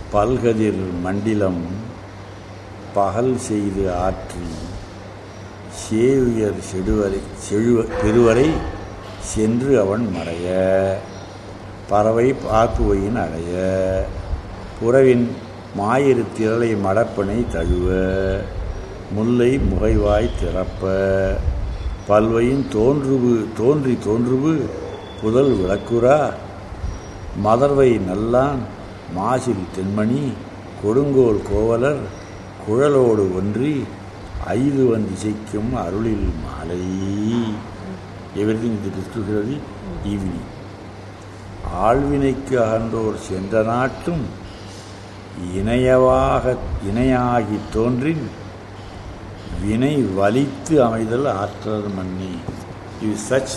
பல்கதிர் மண்டிலம் பகல் செய்து ஆற்றி சேவியர் செடுவரை செழுவ பெருவரை சென்று அவன் மறைய பறவை பார்ப்புவையின் அடைய புறவின் மாயிரு திரளை மடப்பனை தழுவ முல்லை முகைவாய் திறப்ப பல்வையின் தோன்றுவு தோன்றி தோன்றுவு புதல் விளக்குரா மதர்வை நல்லான் மாசில் தென்மணி கொடுங்கோல் கோவலர் குழலோடு ஒன்றி ஐது வந்து இசைக்கும் அருளில் மாலை எவ்ரிதிங் இது டிஸ்கிரிப்கிறது ஈவினிங் ஆழ்வினைக்கு அகன்றோர் சென்ற நாட்டும் இணையவாக இணையாகி தோன்றின் வினை வலித்து அமைதல் ஆற்றல் மன்னி இது சச்